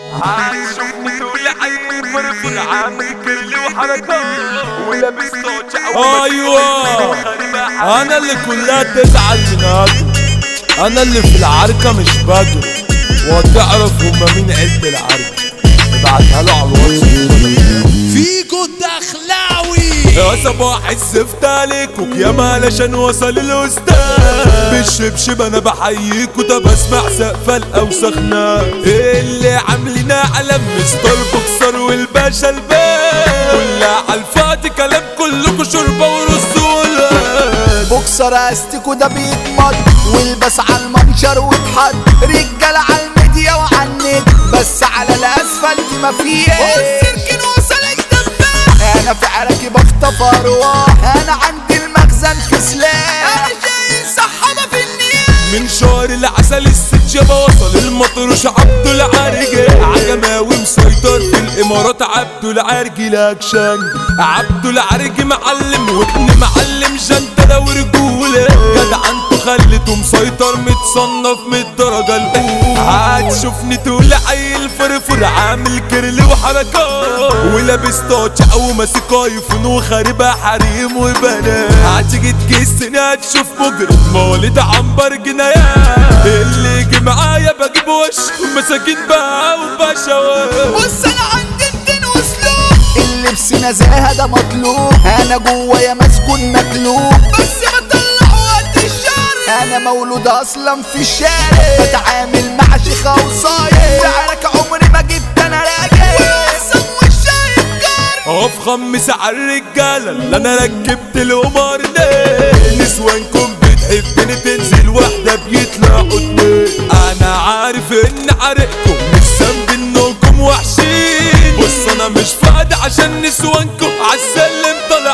عايشني تقول عيني فرفل عامل كل وحركات ولابس توجع ايوه انا اللي كلها تزعل من هاجر انا اللي في العركة مش بدر وتعرف هما مين عد العركة ابعتها له على الواتس فيكو الدخلاوي يا صباح الزفت عليكم يا علشان وصل الاستاذ بالشبشب انا بحييكوا ده بسمع سقف الاوسخ ناس اللي عاملين علم مستر بوكسر والباشا الباب كلها على الفاضي كلام كلكوا شربة ورسولة بوكسر استيكو ده بيتمط والبس على المنشر واتحط رجال على الميديا وعلى النت بس على الاسفلت ما فيه والسيركن وصلك دباب انا في عراكي بخطف ارواح انا عندي المخزن في سلاح انا شايل صحابه في النية من شهر العسل السجابة وصل المطروش عبدو العرجي عجماوي مسيطر في الامارات عبدو العرجي لاكشن عبدو العرجي معلم وابن معلم جنتلة ورجولة جدع انتو خليته مسيطر متصنف من الدرجة الاولى هتشوفني تقول عيل فرفر عامل كرل وحركات ولابس تاتش او ماسك ايفون وخاربها حريم وبنات هتيجي تكسني هتشوف مجرم مولد عنبر جنايات اللي يجي معايا بجيب وش مساكين بقى وبشوات بص انا عندي 200 وسلوك اللبس نزاهة ده مطلوب انا جوايا مسكون مكلوب بس بطلع وقت الشر انا مولود اصلا في الشارع بتعامل مع شيخة وصايع سعرك عمري ما جبت انا راجع والقسم والشاي الجار افخم مساع الرجالة اللي انا ركبت القمر ده نسوانكم بتحبني تنزل واحدة بيطلعوا اتنين انا عارف ان عرقكم مش ذنب انكم وحشين بص انا مش فاضي عشان نسوانكم عالسلم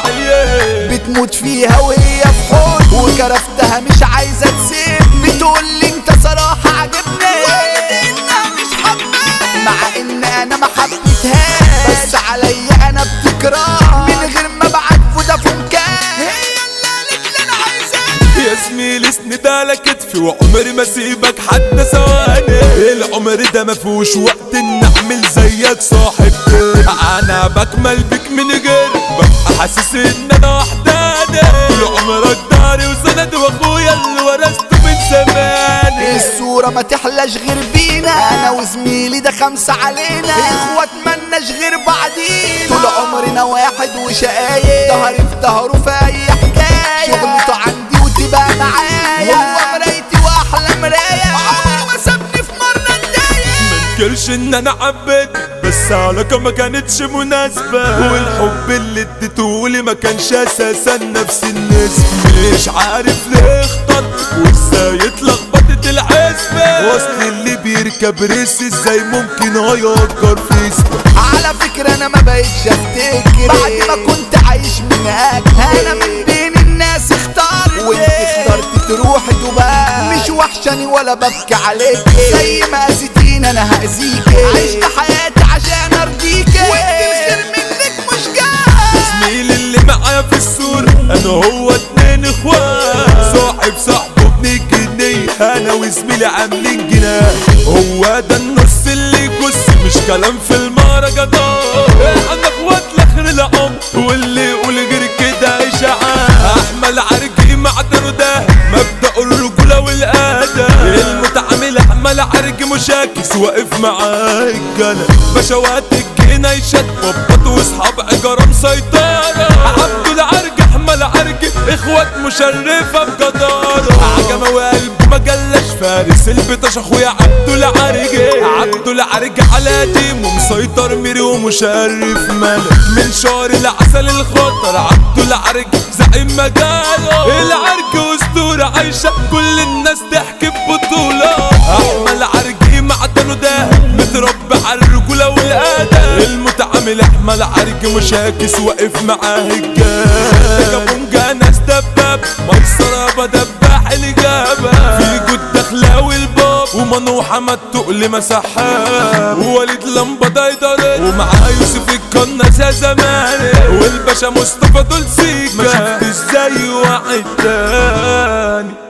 طالعين بتموت فيها وهي في حضن وكرفتها مش عايزة تسيب بتقول لي انت صراحة عجبني انها مش حباني مع ان انا ما حبيتهاش بس عليا انا بتكره من غير ما ابعت فودافون كاش هي اللي قالت لي انا عايزاك يا زميلي اسند على كتفي وعمري ما اسيبك حتى ثواني العمر ده مفهوش وقت ان اعمل زيك صاحبتي انا بكمل بك من غير ببقى حاسس ان انا وحداني طول عمرك داري وسند واخويا اللي ورثته من زمان الصورة ما تحلاش غير بينا انا وزميلي ده خمسة علينا اخوات مالناش غير بعدينا طول عمرنا واحد وشقايق ظهري في ظهره في اي حكاية شغلته عندي وتبقى معايا هو مرايتي واحلى مراية عمره ما سابني في مرة اتضايق منكرش ان انا عبيت بس علاقة ما كانتش مناسبة والحب اللي اديتهولي ما كانش اساسا نفس النسبة مش عارف ليه اخترت وازاي اتلخبطت الحسبة وصل اللي بيركب ريس ازاي ممكن هيأجر في سبا على فكرة انا ما بقتش افتكر بعد ما كنت عايش من اجل انا من بين الناس اخترت وانت اخترت تروحي دبي مش وحشاني ولا ببكي عليك زي ما اذيتيني انا هاذيك عشت حياتي عشان ارضيك وانت الخير منك مش جاي زميلي اللي معايا في الصورة انا هو اتنين اخوات صاحب صاحبه ابن جنيه انا وزميلي عاملين جناه هو ده النص اللي يجس مش كلام في المهرجانات احنا اخوات لاخر العمر واللي يقول غير كده اشاعات احمل عرجي معدنه ده مبدأ الرجولة والادب المتعامل احمل عرج مشاكس واقف معاه الجنة بشوات الجنايشات ببط واصحاب عجرة مسيطرة عبد العرج احمل عرج اخوات مشرفة بجدارة عجمة وقلب ما جلاش فارس البطش اخويا عبد العرج عبد العرج على قديم ومسيطر ميري ومشرف ملك من شهر العسل الخطر عبد العرج زعيم مجاله العرج اسطورة عايشة كل الناس تحكي ببطولة احمل عرجي معدنه ده متربى على الرجولة والادب المتعامل احمل عرج مشاكس واقف معاه الجاب كابونجا ناس دباب ميسرة بدباح الاجابة في جود دخلاوي الباب ومنوحة ما تقل مسحاب ووليد لمبة ده يضرب ومعاه يوسف القناص يا زمان والباشا مصطفى دول سيكا ما شفتش زي واحد تاني